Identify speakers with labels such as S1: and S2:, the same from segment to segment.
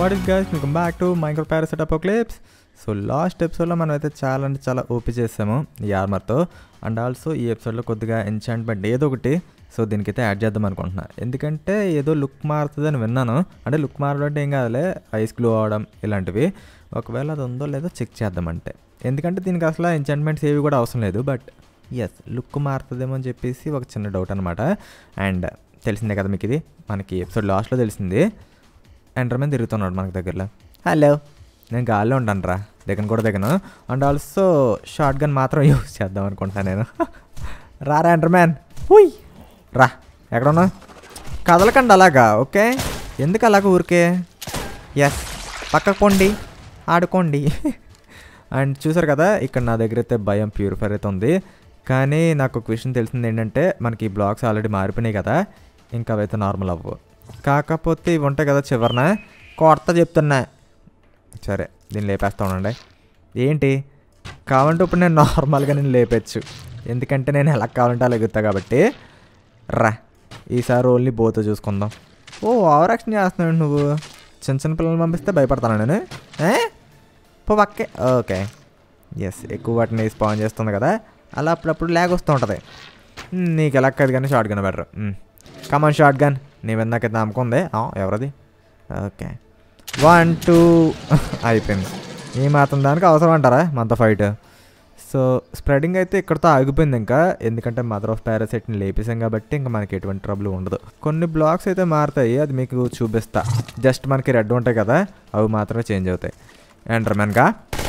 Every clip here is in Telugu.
S1: What is guys welcome back to micro parasite apocalypse so last ఎపిసోడ్లో మనం అయితే చాలా అంటే చాలా ఓపీ చేసాము ఈ ఆర్మర్తో అండ్ ఆల్సో ఈ ఎపిసోడ్లో కొద్దిగా ఎంచాంట్మెంట్ ఏదో ఒకటి సో దీనికైతే యాడ్ చేద్దాం అనుకుంటున్నా ఎందుకంటే ఏదో లుక్ మారుతుందని విన్నాను అంటే లుక్ మారడం అంటే ఏం కాదులే ఐస్ గ్లో అవడం ఇలాంటివి ఒకవేళ అది ఉందో లేదో చెక్ చేద్దాం అంటే ఎందుకంటే దీనికి అసలు ఎంచాంట్మెంట్స్ ఏవి కూడా అవసరం లేదు బట్ ఎస్ లుక్ మారుతుందేమో అని చెప్పేసి ఒక చిన్న డౌట్ అనమాట అండ్ తెలిసిందే కదా మీకు ఇది మనకి ఎపిసోడ్ లాస్ట్లో తెలిసింది ఎంటర్మెన్ తిరుగుతున్నాడు మనకి దగ్గరలో హలో నేను గాల్లో ఉంటాను రా దిగను కూడా దిగను అండ్ ఆల్సో షార్ట్ గన్ మాత్రం యూస్ చేద్దాం అనుకుంటున్నాను నేను రారా ఎంటర్మ్యాన్ హుయ్ రా ఎక్కడ ఉన్నా కదలకండి అలాగా ఓకే ఎందుకు అలాగ ఊరికే ఎస్ పక్కకు పోండి ఆడుకోండి అండ్ చూసారు కదా ఇక్కడ నా దగ్గర అయితే భయం ప్యూరిఫైర్ అయితే ఉంది కానీ నాకు ఒక విషయం తెలిసింది ఏంటంటే మనకి ఈ బ్లాక్స్ ఆల్రెడీ మారిపోయినాయి కదా ఇంకా అవైతే నార్మల్ అవ్వవు కాకపోతే ఇవి ఉంటాయి కదా చివరన కొత్త చెప్తున్నా సరే దీన్ని లేపేస్తా ఉండండి ఏంటి కావాలంటే ఇప్పుడు నేను నార్మల్గా నేను లేపచ్చు ఎందుకంటే నేను ఎలా కావాలంటే అలా ఎగుతా కాబట్టి రా ఈసారి ఓన్లీ బోతో చూసుకుందాం ఓ ఓవర్ యాక్షన్ చేస్తున్నావు నువ్వు చిన్న చిన్న పిల్లల్ని పంపిస్తే భయపడతాను నేను ఏ పో పక్కే ఓకే ఎస్ ఎక్కువ వాటిని స్పాన్ చేస్తుంది కదా అలా అప్పుడప్పుడు ల్యాగ్ వస్తూ ఉంటుంది మ్, నీకు ఎలా కాదు కానీ shotgun better come on shotgun నీ మీద నాకైతే నమ్మకం ఉంది ఆ, ఎవరది ఓకే వన్ టూ అయిపోయింది ఈ మాత్రం దానికి అవసరం అంటారా మనతో ఫైట్ సో స్ప్రెడింగ్ అయితే ఇక్కడతో ఆగిపోయింది ఇంకా ఎందుకంటే మదర్ ఆఫ్ పారాసైట్ని లేపేసాం కాబట్టి ఇంకా మనకి ఎటువంటి ట్రబుల్ ఉండదు కొన్ని బ్లాక్స్ అయితే మారుతాయి అది మీకు చూపిస్తా జస్ట్ మనకి రెడ్ ఉంటాయి కదా అవి మాత్రమే చేంజ్ అవుతాయి ఎండర్మెన్గా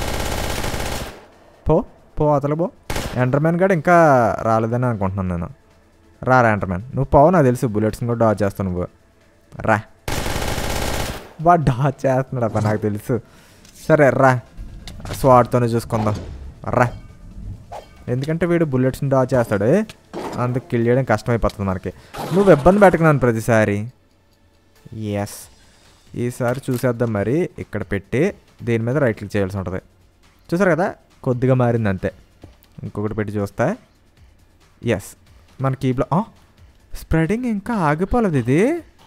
S1: పో పో అతలు పో ఎండర్మెన్ గడు ఇంకా రాలేదని అనుకుంటున్నాను నేను రా రా ఎండర్మెన్ నువ్వు పోవు నాకు తెలుసు బుల్లెట్స్ని కూడా డాచ్ చేస్తావు నువ్వు రా వా డాచ్ చేస్తున్నాడు అప్ప నాకు తెలుసు సరే రా స్వాడ్తోనే చూసుకుందాం రా ఎందుకంటే వీడు బుల్లెట్స్ని డాచ్ చేస్తాడు అందుకు కిల్ చేయడం కష్టమైపోతుంది మనకి నువ్వు ఇబ్బంది పెట్టకున్నాను ప్రతిసారి ఎస్ ఈసారి చూసేద్దాం మరి ఇక్కడ పెట్టి దీని మీద రైట్ క్లిక్ చేయాల్సి ఉంటుంది చూసారు కదా కొద్దిగా మారింది అంతే ఇంకొకటి పెట్టి చూస్తా ఎస్ మన కీబ్లో స్ప్రెడింగ్ ఇంకా ఆగిపోలేదు ఇది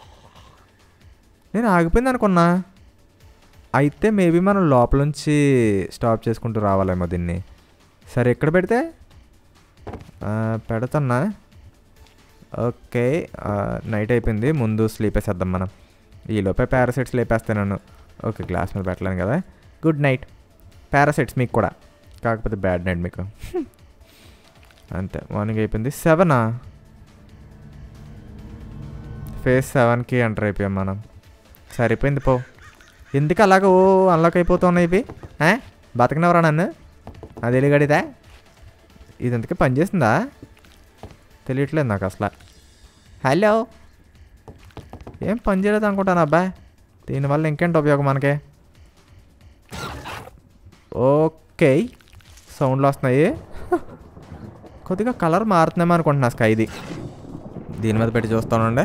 S1: నేను ఆగిపోయింది అనుకున్నా అయితే మేబీ మనం లోపల నుంచి స్టాప్ చేసుకుంటూ రావాలేమో దీన్ని సరే ఎక్కడ పెడితే ఆ, పెడతన్నా ఓకే ఆ, నైట్ అయిపోయింది ముందు స్లీప్ వేసేద్దాం మనం ఈ లోపే పారాసైట్స్ లేపేస్తాను ఓకే గ్లాస్ మీద పెట్టలేను కదా గుడ్ నైట్ పారాసైట్స్ మీకు కూడా కాకపోతే బ్యాడ్ నైట్ మీకు అంతే మార్నింగ్ అయిపోయింది సెవెనా ఫేస్ సెవెన్కి ఎంటర్ అయిపోయాం మనం సరిపోయింది పో ఎందుకు అలాగ ఓ అన్లాక్ అయిపోతున్నాయి ఇవి ఏ? బతకనవరా నన్ను అది ఎలిగడిదా ఇది ఎందుకే పనిచేస్తుందా తెలియట్లేదు నాకు అసలు హలో ఏం పని చేయలేదు అనుకుంటాను అబ్బాయి దీనివల్ల ఇంకేంటి ఉపయోగం మనకి ఓకే సౌండ్లు వస్తున్నాయి కొద్దిగా కలర్ మారుతుందేమో అనుకుంటున్నా స్కైది దీని మీద పెట్టి చూస్తానండి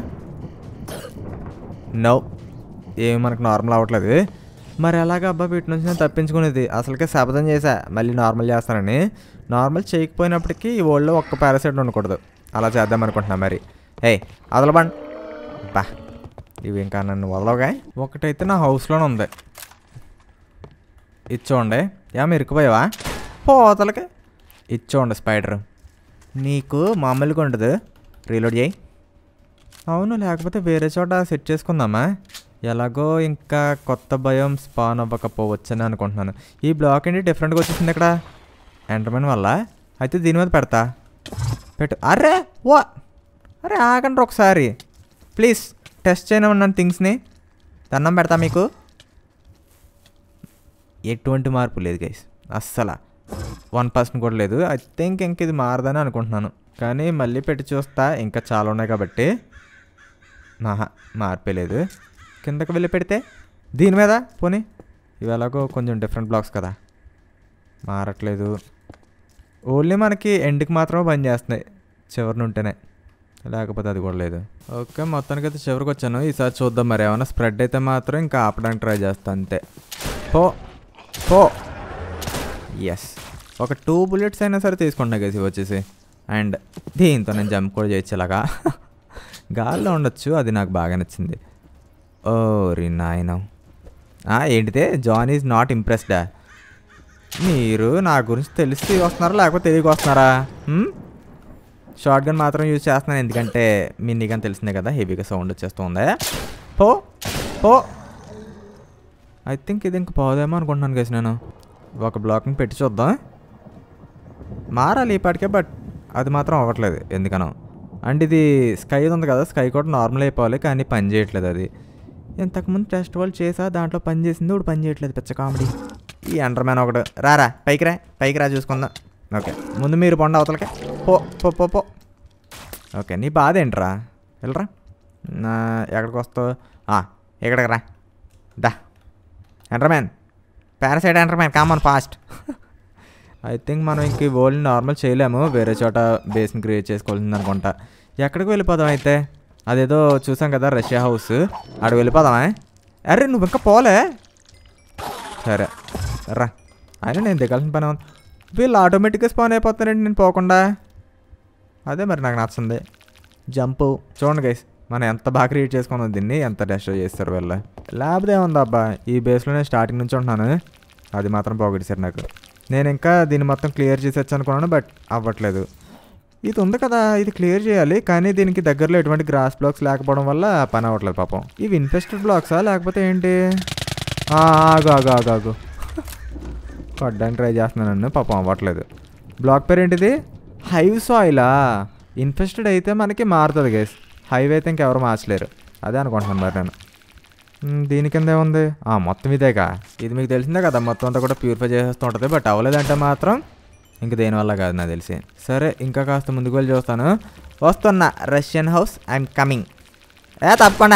S1: నో ఏమి మనకు నార్మల్ అవ్వట్లేదు మరి ఎలాగ అబ్బా వీటి నుంచి నేను తప్పించుకునేది అసలుకే శపథం చేశా మళ్ళీ నార్మల్ చేస్తానని నార్మల్ చేయకపోయినప్పటికీ ఈ ఓల్డ్లో ఒక్క పారాసైట్ ఉండకూడదు అలా చేద్దాం అనుకుంటున్నా మరి ఏయ్ అదలబండి బా ఇవి ఇంకా నన్ను వదలవుగా ఒకటైతే నా హౌస్లోనే ఉంది ఇచ్చోండి యా మీరు ఇరుక్కుపోయావా పోతలకి ఇచ్చోండి స్పైడర్ నీకు మామూలుగా ఉండదు రీలోడ్ చేయి అవును లేకపోతే వేరే చోట సెట్ చేసుకుందామా ఎలాగో ఇంకా కొత్త భయం స్పాన్ అవ్వకపోవచ్చని అనుకుంటున్నాను ఈ బ్లాక్ ఏంటి డిఫరెంట్గా వచ్చేసింది ఇక్కడ ఎంటర్మెన్ వల్ల అయితే దీని మీద పెడతా పెట్టు అరే వా అరే ఆగండి ఒకసారి ప్లీజ్ టెస్ట్ చేయనివ్వండి థింగ్స్ని దండం పెడతా మీకు ఎటువంటి మార్పు లేదు గైస్ అస్సలు వన్ పర్సెంట్ కూడా లేదు ఐ థింక్ ఇంక ఇది మారదని అనుకుంటున్నాను కానీ మళ్ళీ పెట్టి చూస్తా ఇంకా చాలా ఉన్నాయి కాబట్టి ఆహా మార్పే లేదు కిందకి వెళ్ళి పెడితే దీని మీద పోనీ ఇవి ఎలాగో కొంచెం డిఫరెంట్ బ్లాక్స్ కదా మారట్లేదు ఓన్లీ మనకి ఎండ్కి మాత్రమే పని చేస్తున్నాయి చివరిని ఉంటేనే లేకపోతే అది కూడా లేదు ఓకే మొత్తానికి అయితే చివరికి వచ్చాను ఈసారి చూద్దాం మరి ఏమైనా స్ప్రెడ్ అయితే మాత్రం ఇంకా ఆపడానికి ట్రై చేస్తాను అంతే పో పో ఎస్ ఒక టూ బుల్లెట్స్ అయినా సరే తీసుకుంటా గేసి వచ్చేసి అండ్ దీంతో నేను జంప్ కూడా చేయొచ్చేలాగా గాల్లో ఉండొచ్చు అది నాకు బాగా నచ్చింది ఓ రీ నాయన ఆ, ఏంటిదే జాన్ ఈజ్ నాట్ ఇంప్రెస్డా మీరు నా గురించి తెలిసి వస్తున్నారా లేకపోతే తెలియక వస్తున్నారా షార్ట్ గన్ మాత్రం యూజ్ చేస్తున్నాను ఎందుకంటే మీ నీకని తెలిసిందే కదా హెవీగా సౌండ్ వచ్చేస్తుంది పో పో ఐ థింక్ ఇది ఇంక పోదేమో అనుకుంటున్నాను గేసి నేను ఒక బ్లాక్ని పెట్టి చూద్దాం మారాలి ఇప్పటికే బట్ అది మాత్రం అవ్వట్లేదు ఎందుకనో అండ్ ఇది స్కై ఉంది కదా స్కై కూడా నార్మల్ అయిపోవాలి కానీ పని చేయట్లేదు అది ఇంతకుముందు టెస్ట్ వాళ్ళు చేసా దాంట్లో పని చేసింది ఇప్పుడు పని చేయట్లేదు పిచ్చ కామెడీ ఈ అండర్ మ్యాన్ ఒకడు రారా పైకి రా పైకి రా చూసుకుందాం ఓకే ముందు మీరు పొండ అవతలకే పో పో పో పో ఓకే నీ బాధ ఏంట్రా వెళ్ళరా నా ఎక్కడికి వస్తావు ఆ, ఇక్కడికి రా దా ఎంటర్మ్యాన్ పారాసైడ్ ఎంటర్మ్యాన్ కామన్ ఫాస్ట్ ఐ థింక్ మనం ఇంక ఈ వరల్డ్ నార్మల్ చేయలేము వేరే చోట బేస్ని క్రియేట్ చేసుకోవాల్సింది అనుకుంటా ఎక్కడికి వెళ్ళిపోదాం అయితే అదేదో చూసాం కదా రష్యా హౌస్ ఆడ వెళ్ళిపోదామా అరే నువ్వు ఇంకా పోలే సరే రా అయినా నేను దిగాల్సిన పని ఉంది వీళ్ళు ఆటోమేటిక్గా స్పాన్ అయిపోతారండి నేను పోకుండా అదే మరి నాకు నచ్చింది జంపు చూడండి గైస్ మనం ఎంత బాగా క్రియేట్ చేసుకున్నాం దీన్ని ఎంత డెస్ట్రాయ్ చేస్తారు వీళ్ళు లేకపోతే ఏముంది అబ్బా ఈ బేస్లో నేను స్టార్టింగ్ నుంచి ఉంటున్నాను అది మాత్రం పోగొట్టేశారు నాకు నేను ఇంకా దీన్ని మొత్తం క్లియర్ చేసేచ్చు అనుకున్నాను బట్ అవ్వట్లేదు ఇది ఉంది కదా ఇది క్లియర్ చేయాలి కానీ దీనికి దగ్గరలో ఎటువంటి గ్రాస్ బ్లాక్స్ లేకపోవడం వల్ల పని అవ్వట్లేదు పాపం ఇవి ఇన్ఫెస్టెడ్ బ్లాక్సా లేకపోతే ఏంటి ఆ, ఆగు ఆగు ఆగు ఆగు కొట్టడానికి ట్రై చేస్తున్నాను పాపం అవ్వట్లేదు బ్లాక్ పేరు ఏంటిది హైవ్ సాయిలా ఇన్ఫెస్టెడ్ అయితే మనకి మారుతుంది గైస్ హైవ్ అయితే ఇంకెవరు మార్చలేరు అదే అనుకుంటున్నాను మరి నేను మ్, దీని కింద ఏముంది ఆ, మొత్తం ఇదేగా ఇది మీకు తెలిసిందే కదా మొత్తం అంతా కూడా ప్యూరిఫై చేసేస్తూ ఉంటుంది బట్ అవ్వలేదంటే మాత్రం ఇంక దేనివల్ల కాదు నాకు తెలిసి సరే ఇంకా కాస్త ముందుకు వెళ్ళి చూస్తాను వస్తున్నా రష్యన్ హౌస్ అండ్ కమింగ్ ఏ తప్పకుండా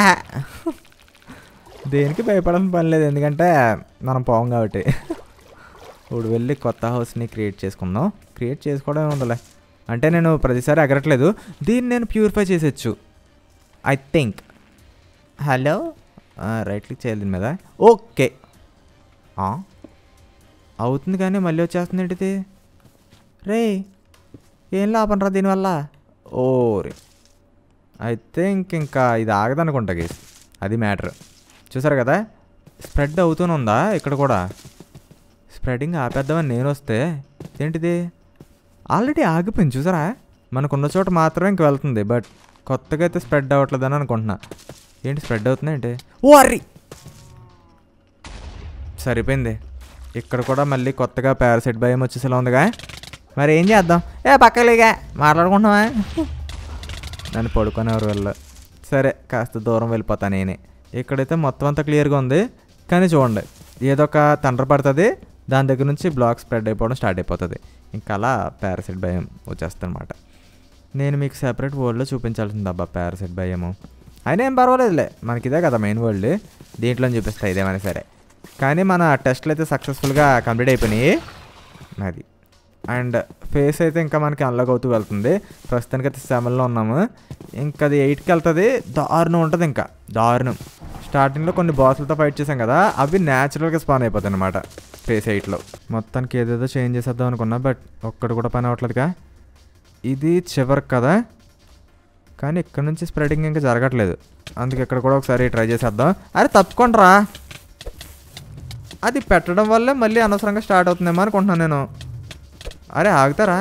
S1: దేనికి భయపడాల్సిన పని లేదు ఎందుకంటే మనం పోం కాబట్టి ఇప్పుడు వెళ్ళి కొత్త హౌస్ని క్రియేట్ చేసుకుందాం క్రియేట్ చేసుకోవడం ఉందిలే అంటే నేను ప్రతిసారి ఎగరట్లేదు దీన్ని నేను ప్యూరిఫై చేసేచ్చు I think hello right click చేయాలి దీని మీద ఓకే ఆ, అవుతుంది కానీ మళ్ళీ వచ్చేస్తుంది ఏంటిది రే ఏం లాభం రా దీనివల్ల ఓరే ఐ థింక్ ఇంకా ఇది ఆగదనుకుంటా గేస్ అది మ్యాటర్ చూసారు కదా స్ప్రెడ్ అవుతూనే ఉందా ఇక్కడ కూడా స్ప్రెడింగ్ ఆపేద్దామని నేను వస్తే ఏంటిది ఆల్రెడీ ఆగిపోయింది చూసారా మనకున్న చోట మాత్రమే ఇంక వెళ్తుంది బట్ కొత్తగా అయితే స్ప్రెడ్ అవ్వట్లేదని అనుకుంటున్నా ఏంటి స్ప్రెడ్ అవుతుంది ఏంటి ఓ అర్రి సరిపోయింది ఇక్కడ కూడా మళ్ళీ కొత్తగా పారాసైట్ భయం వచ్చేసేలా ఉందిగా మరి ఏం చేద్దాం ఏ పక్కలేగా మాట్లాడుకుంటున్నావా నన్ను పడుకునేవారు వెళ్ళ సరే కాస్త దూరం వెళ్ళిపోతా నేనే ఇక్కడైతే మొత్తం అంతా క్లియర్గా ఉంది కానీ చూడండి ఏదో ఒక తండ్ర పడుతుంది దాని దగ్గర నుంచి బ్లాక్ స్ప్రెడ్ అయిపోవడం స్టార్ట్ అయిపోతుంది ఇంకా అలా పారాసైట్ భయం వచ్చేస్తుంది అనమాట నేను మీకు సెపరేట్ వరల్డ్లో చూపించాల్సింది అబ్బా పారాసైట్ భయము అయినా ఏం పర్వాలేదులే మనకి ఇదే కదా మెయిన్ వరల్డ్ దీంట్లో చూపిస్తా ఇదేమైనా సరే కానీ మన టెస్ట్లు అయితే సక్సెస్ఫుల్గా కంప్లీట్ అయిపోయినాయి అది అండ్ ఫేస్ అయితే ఇంకా మనకి అన్లాక్ అవుతూ వెళ్తుంది ప్రస్తుతానికి అయితే సెవెన్లో ఉన్నాము ఇంకా అది ఎయిట్కి వెళ్తుంది దారుణం ఉంటుంది ఇంకా దారుణం స్టార్టింగ్లో కొన్ని బాసులతో ఫైట్ చేసాం కదా అవి న్యాచురల్గా స్పాన్ అయిపోతాయి అనమాట ఫేస్ ఎయిట్లో మొత్తానికి ఏదేదో చేంజ్ చేసేద్దాం అనుకున్నా బట్ ఒక్కటి కూడా పని అవ్వట్లేదుగా ఇది చివరికి కదా కానీ ఇక్కడ నుంచి స్ప్రెడింగ్ ఇంకా జరగట్లేదు అందుకే ఇక్కడ కూడా ఒకసారి ట్రై చేసేద్దాం అరే తప్పుకోండి రా అది పెట్టడం వల్లే మళ్ళీ అనవసరంగా స్టార్ట్ అవుతుందేమో అనుకుంటున్నాను నేను అరే ఆగుతారా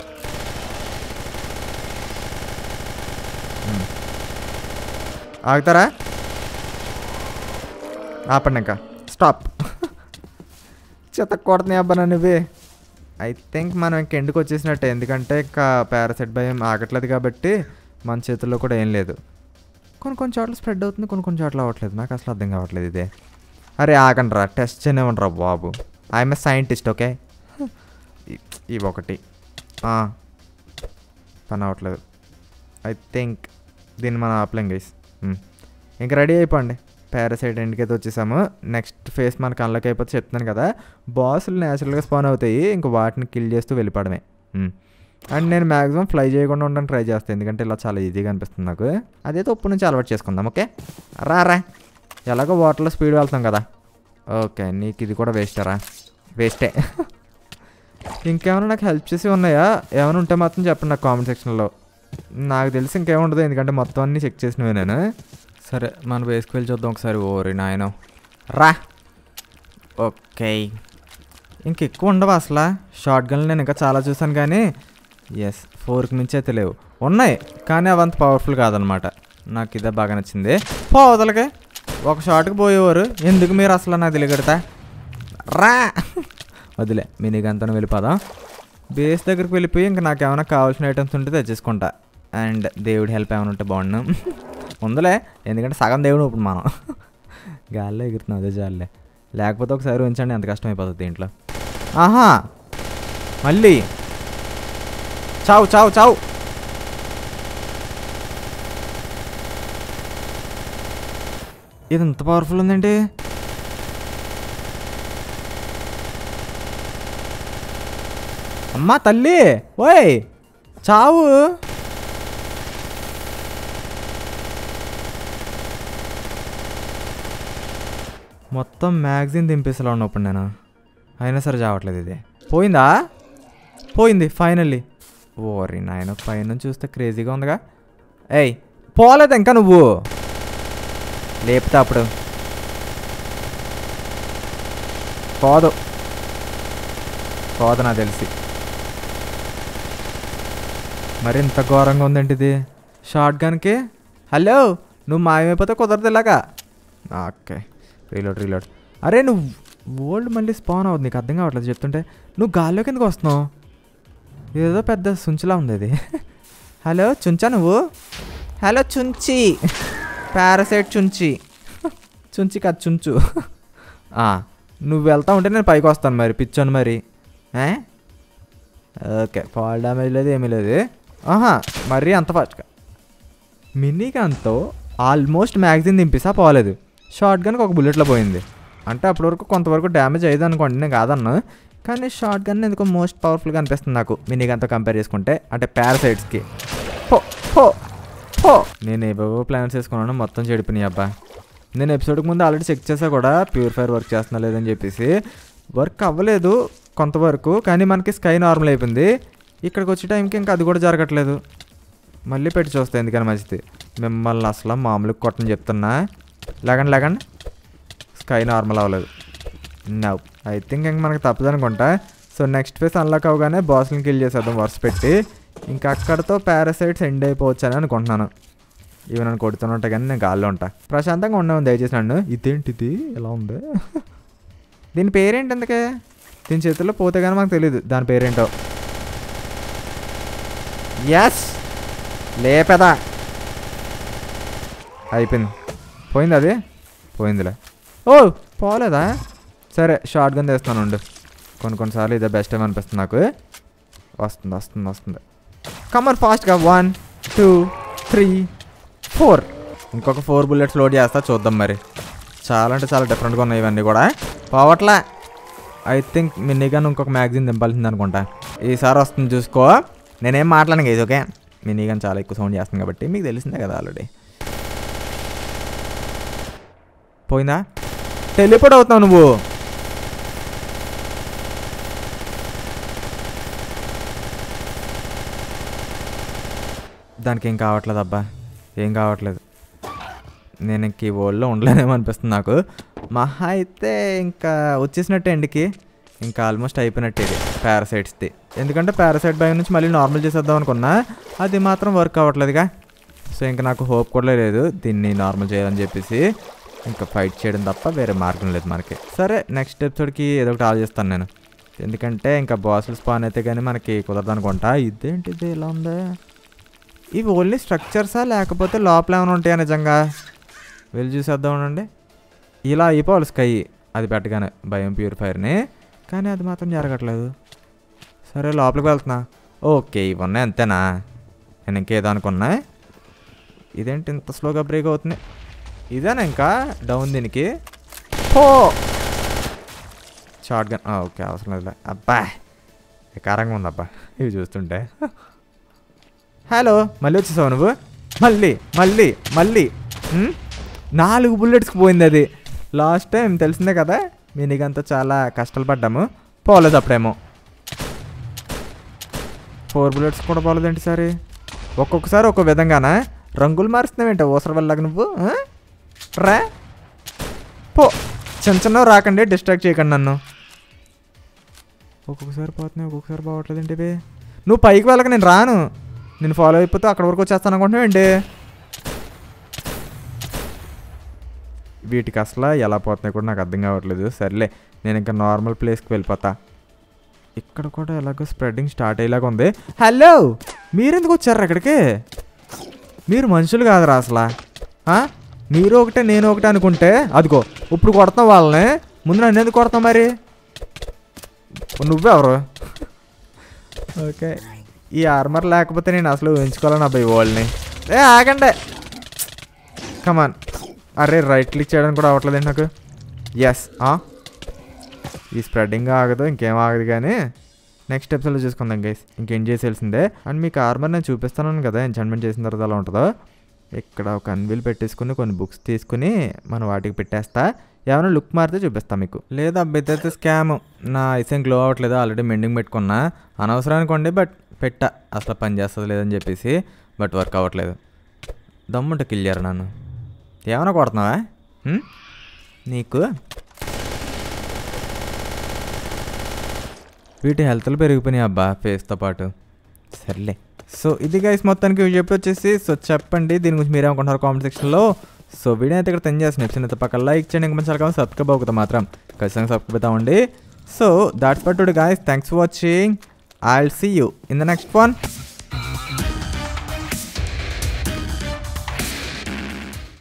S1: ఉమ్. ఆగుతారా ఆపండి ఇంకా స్టాప్ చెత్త కొడుతున్నాయి అబ్బా నన్ను ఇవి ఐ థింక్ మనం ఇంక ఎండుకు వచ్చేసినట్టే ఎందుకంటే ఇంకా పారాసెట్ భయం ఆగట్లేదు కాబట్టి మన చేతుల్లో కూడా ఏం లేదు కొన్ని కొన్ని చోట్ల స్ప్రెడ్ అవుతుంది కొన్ని కొన్ని చోట్ల అవ్వట్లేదు నాకు అసలు అర్థం కావట్లేదు ఇదే అరే ఆగండి రా టెస్ట్ చేయనివ్వండి రా బాబు ఐఎమ్ ఏ సైంటిస్ట్ ఓకే ఇవి ఒకటి ఆ, పని అవ్వట్లేదు ఐ థింక్ దీన్ని మనం ఆపలేం గైస్ ఇంక రెడీ అయిపోండి పారాసైట్ ఎండ్కి అయితే వచ్చేసాము నెక్స్ట్ ఫేస్ మనకి అన్లక్ అయిపోతే చెప్తున్నాను కదా బాసులు న్యాచురల్గా స్పాన్ అవుతాయి ఇంక వాటిని కిల్ చేస్తూ వెళ్ళిపోవడమే అండ్ నేను మ్యాక్సిమం ఫ్లై చేయకుండా ఉండడానికి ట్రై చేస్తాను ఎందుకంటే ఇలా చాలా ఈజీగా అనిపిస్తుంది నాకు అదైతే ఉప్పు నుంచి అలవాటు చేసుకుందాం ఓకే రా రా ఎలాగో వాటర్లో స్పీడ్ వెళ్తాం కదా ఓకే నీకు ఇది కూడా వేస్టరా వేస్టే ఇంకేమైనా నాకు హెల్ప్ చేసి ఉన్నాయా ఏమైనా ఉంటే మాత్రం చెప్పండి నాకు కామెంట్ సెక్షన్లో నాకు తెలిసి ఇంకేముండదు ఎందుకంటే మొత్తం అన్నీ చెక్ చేసినవి నేను సరే మన బేస్కి వెళ్ళి చూద్దాం ఒకసారి ఓరి నాయన రా ఓకే ఇంకెక్కువ ఉండవు అసలు షార్ట్ గన్లు నేను ఇంకా చాలా చూసాను కానీ ఎస్ ఫోర్కి మించి అయితే లేవు ఉన్నాయి కానీ అవంత పవర్ఫుల్ కాదనమాట నాకు ఇదే బాగా నచ్చింది పోవదలకే ఒక షాట్కి పోయేవారు ఎందుకు మీరు అసలు నాకు తెలియగడతా రా వదిలే మినీ గంతను వెళ్ళిపోదాం బేస్ దగ్గరికి వెళ్ళిపోయి ఇంకా నాకు ఏమైనా కావాల్సిన ఐటమ్స్ ఉంటే తెచ్చేసుకుంటా అండ్ దేవుడి హెల్ప్ ఏమైనా ఉంటే బాగుండు ఉందలే ఎందుకంటే సగం దేవుడు ఇప్పుడు మనం గాల్లో ఎగురుతున్నాం అదే జాలే లేకపోతే ఒకసారి ఉంచండి ఎంత కష్టం అయిపోతుంది దీంట్లో ఆహా మళ్ళీ చావు చావు చావు ఇది ఎంత పవర్ఫుల్ ఉందండి అమ్మా తల్లి ఓయ్ చావు మొత్తం మ్యాగజిన్ దింపేసేలా ఉన్నప్పుడు నేను అయినా సరే చావట్లేదు ఇది పోయిందా పోయింది ఫైనల్లీ ఓరి నాయన పైన చూస్తే క్రేజీగా ఉందిగా ఏయ్ పోలేదు ఇంకా నువ్వు లేపుతా అప్పుడు పోదు పోదు నాకు తెలిసి మరి ఇంత ఘోరంగా ఉందండి ఇది షార్ట్ గన్కి హలో నువ్వు మాయమైపోతే కుదరదు ఇలాగా ఓకే రీలోడ్ రీలోడ్ అరే నువ్వు ఓల్డ్ మళ్ళీ స్పాన్ అవుతుంది నీకు అర్థం కావట్లేదు చెప్తుంటే నువ్వు గాల్లోకి ఎందుకు వస్తున్నావు ఏదో పెద్ద సుంచులా ఉంది ఇది హలో చుంచా నువ్వు హలో చుంచి పారాసైట్ చుంచి చుంచి కాదు చుంచు ఆ, నువ్వు వెళ్తా ఉంటే నేను పైకి వస్తాను మరి పిచ్చాను మరి ఏ? ఓకే ఫాల్ డ్యామేజ్ లేదు ఏమీ లేదు ఆహా మరీ అంత ఫాస్ట్గా మినీ గన్తో ఆల్మోస్ట్ మ్యాగజిన్ దింపిసా పోలేదు షార్ట్ గన్కి ఒక బుల్లెట్లో పోయింది అంటే అప్పటి వరకు కొంతవరకు డ్యామేజ్ అయ్యేది అనుకోండి నేను కాదన్నా కానీ షార్ట్ గన్ ఎందుకో మోస్ట్ పవర్ఫుల్గా అనిపిస్తుంది నాకు మినీ గన్తో కంపేర్ చేసుకుంటే అంటే పారాసైట్స్కి పో పో పో నేను ఏవేవో ప్లాన్స్ వేసుకున్నాను మొత్తం చెడిపోయినాయి అబ్బా నేను ఎపిసోడ్కి ముందు ఆల్రెడీ చెక్ చేసా కూడా ప్యూరిఫైర్ వర్క్ చేస్తున్నా లేదని చెప్పేసి వర్క్ అవ్వలేదు కొంతవరకు కానీ మనకి స్కై నార్మల్ అయిపోయింది ఇక్కడికి వచ్చే టైంకి ఇంకా అది కూడా జరగట్లేదు మళ్ళీ పెట్టి చూస్తా ఎందుకని మంచిది మిమ్మల్ని అసలు మామూలుగా కొట్టని చెప్తున్నా లేకండి లేకండి స్కై నార్మల్ అవ్వలేదు నవ్ ఐ థింక్ ఇంక మనకి తప్పదు అనుకుంటా సో నెక్స్ట్ ఫేస్ అన్లాక్ అవగానే బాస్ని కిల్ చేసేద్దాం వరుస పెట్టి ఇంకా అక్కడతో పారాసైట్స్ ఎండ్ అయిపోవచ్చు అని అనుకుంటున్నాను ఇవి నన్ను కొడుతున్నట్టే కానీ నేను గాల్లో ఉంటా ప్రశాంతంగా ఉండవు దయచేసి నన్ను ఇదేంటిది ఎలా ఉంది దీని పేరేంటి ఎందుకే దీని చేతుల్లో పోతే కానీ మాకు తెలియదు దాని పేరేంటో ఎస్ లేపదా అయిపోయింది పోయింది అది పోయిందిలే ఓ పోలేదా సరే షార్ట్ గన్ తెస్తాను ఉండు కొన్ని కొన్నిసార్లు ఇదే బెస్ట్ టైం అనిపిస్తుంది నాకు వస్తుంది వస్తుంది వస్తుంది కమన్ ఫాస్ట్గా వన్ టూ త్రీ ఫోర్ ఇంకొక ఫోర్ బుల్లెట్స్ లోడ్ చేస్తా చూద్దాం మరి చాలా అంటే చాలా డిఫరెంట్గా ఉన్నాయి ఇవన్నీ కూడా పోవట్లే ఐ థింక్ మినీగాన్ ఇంకొక మ్యాగజైన్ దింపాల్సింది అనుకుంటా ఈసారి వస్తుంది చూసుకో నేనేం మాట్లాడను గైజ్ ఓకే మినీగాన్ చాలా ఎక్కువ సౌండ్ చేస్తుంది కాబట్టి మీకు తెలిసిందే కదా ఆల్రెడీ పోయిందా టెలిపోర్ట్ అవుతావు నువ్వు దానికి ఏం కావట్లేదు అబ్బా ఏం కావట్లేదు నేను ఇంక ఈ వరల్డ్లో ఉండలేనేమో అనిపిస్తుంది నాకు మహా అయితే ఇంకా వచ్చేసినట్టే ఎండ్కి ఇంకా ఆల్మోస్ట్ అయిపోయినట్టే ఇది పారాసైట్స్ది ఎందుకంటే పారాసైట్ భయం నుంచి మళ్ళీ నార్మల్ చేసేద్దాం అనుకున్నా అది మాత్రం వర్క్ అవ్వట్లేదుగా సో ఇంకా నాకు హోప్ కూడా లేదు దీన్ని నార్మల్ చేయాలని చెప్పేసి ఇంకా ఫైట్ చేయడం తప్ప వేరే మార్గం లేదు మనకి సరే నెక్స్ట్ ఎపిసోడ్కి ఏదో ఒకటి ఆలోచిస్తాను నేను ఎందుకంటే ఇంకా బాసులు స్పాన్ అయితే కానీ మనకి కుదరదు అనుకుంటా ఇదేంటిది ఇలా ఉందా ఇవి ఓన్లీ స్ట్రక్చర్సా లేకపోతే లోపల ఏమైనా ఉంటాయా నిజంగా వెళ్ళి చూసేద్దాం ఉండండి ఇలా అయిపోవాలి స్కై అది పెట్టగానే భయం ప్యూరిఫైర్ని కానీ అది మాత్రం జరగట్లేదు సరే లోపలికి వెళ్తున్నా ఓకే ఇవి ఉన్నాయి అంతేనా నేను ఇంకేదో అనుకున్నా ఇదేంటి ఇంత స్లోగా బ్రేక్ అవుతుంది ఇదేనా ఇంకా డౌన్ దీనికి హో షార్ట్ గన్ ఓకే అవసరం లేదు అబ్బా కారంగా ఉంది అబ్బా ఇవి చూస్తుంటే హలో మళ్ళీ వచ్చేసావు నువ్వు మళ్ళీ మళ్ళీ మళ్ళీ హ్మ్? నాలుగు బుల్లెట్స్కి పోయింది అది లాస్ట్ టైం తెలిసిందే కదా మీనికంతా చాలా కష్టాలు పడ్డాము పోలేదు అప్పుడేమో ఫోర్ బుల్లెట్స్ కూడా పోలేదేంటి సరే ఒక్కొక్కసారి ఒక్కో విధంగానా రంగులు మారుస్తున్నావేంటి ఓసర వల్లగా నువ్వు ఆ? రా పో చిన్న చిన్నవి రాకండి డిస్ట్రాక్ట్ చేయకండి నన్ను ఒక్కొక్కసారి పోతున్నాయి ఒక్కొక్కసారి పోవట్లేదు ఏంటి ఇవి నువ్వు పైకి వెళ్ళక నేను రాను నేను ఫాలో అయిపోతే అక్కడ వరకు వచ్చేస్తాను అనుకుంటున్నావు ఏంటి వీటికి అసలు ఎలా పోతున్నాయి కూడా నాకు అర్థం కావట్లేదు సర్లే నేను ఇంకా నార్మల్ ప్లేస్కి వెళ్ళిపోతా ఇక్కడ కూడా ఎలాగో స్ప్రెడ్డింగ్ స్టార్ట్ అయ్యేలాగా ఉంది హలో మీరెందుకు వచ్చారు ఇక్కడికి మీరు మనుషులు కాదురా అసలు ఆ? మీరు ఒకటే నేను ఒకటే అనుకుంటే అదిగో ఇప్పుడు కొడతాం వాళ్ళని ముందు నన్ను ఎందుకు కొడతాం మరి నువ్వెవరు ఓకే ఈ ఆర్మర్ లేకపోతే నేను అసలు ఊహించుకోవాలని అబ్బాయి వాళ్ళని ఏ ఆగండి కమాన్ అరే రైట్ క్లిక్ చేయడానికి కూడా అవ్వట్లేదండి నాకు ఎస్ ఈ స్ప్రెడ్డింగ్ ఆగదు ఇంకేం ఆగదు కానీ నెక్స్ట్ ఎపిసోడ్లో చూసుకుందాం గైస్ ఇంకేం చేసేయాల్సిందే అండ్ మీకు ఆర్మర్ నేను చూపిస్తాను కదా ఎంచాన్మెంట్ చేసిన తర్వాత ఎలా ఉంటుందో ఇక్కడ ఒక అన్వీల్ పెట్టేసుకుని కొన్ని బుక్స్ తీసుకుని మనం వాటికి పెట్టేస్తా ఏమైనా లుక్ మారితే చూపిస్తా మీకు లేదా అబ్బాయి అయితే స్కామ్ నా ఐసెన్ గ్లో అవ్వట్లేదు ఆల్రెడీ మెండింగ్ పెట్టుకున్నా అనవసరం అనుకోండి బట్ పెట్టా అసలు పని చేస్తుంది లేదని చెప్పేసి బట్ వర్క్ అవ్వట్లేదు దమ్ముంటే కిల్లారు నన్ను ఏమైనా కొడుతున్నావా హ్మ్? నీకు వీటి హెల్త్లు పెరిగిపోయినాయి అబ్బా ఫేస్తో పాటు సర్లే సో ఇది గైస్ మొత్తానికి చెప్పి వచ్చేసి సో చెప్పండి దీని గురించి మీరేమనుకుంటున్నారు కామెంట్ సెక్షన్లో సో వీడియో అయితే ఇక్కడ తెన్ చేసిన నచ్చినంత పక్కన లైక్ చేయండి ఇంకా మంచి కావాలి సబ్స్క్రైబ్ అవుతుంది మాత్రం ఖచ్చితంగా సబ్స్క్రైబ్ అవుతామండి so that's but today guys thanks for watching I will see you in the next one